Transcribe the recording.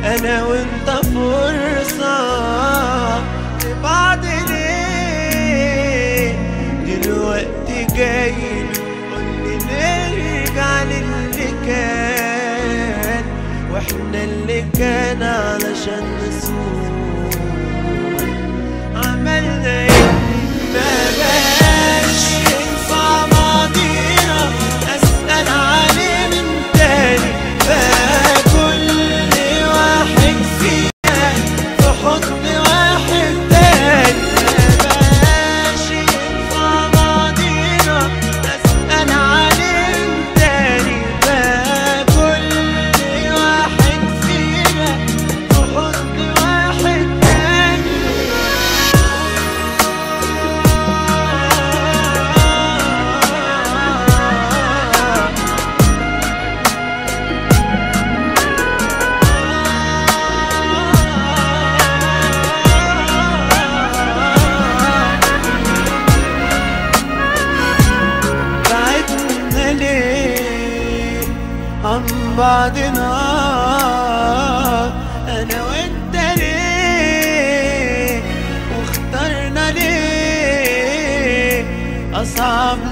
انا وانت فرصة لبعض ليه دلوقتي جاي قولي نرجع للي كان واحنا اللي كان علشان نسوق عملنا ايه ما بقاش ينفع ماضينا اسال عليه من تاني بقى كل واحد فينا في حضن واحد تاني ما بقاش ينفع ماضينا اسال عليه من تاني بقى كل واحد فينا في حضن واحد تاني بعدنا ليه عن بعضنا انا وانت ليه واخترنا ليه اصعب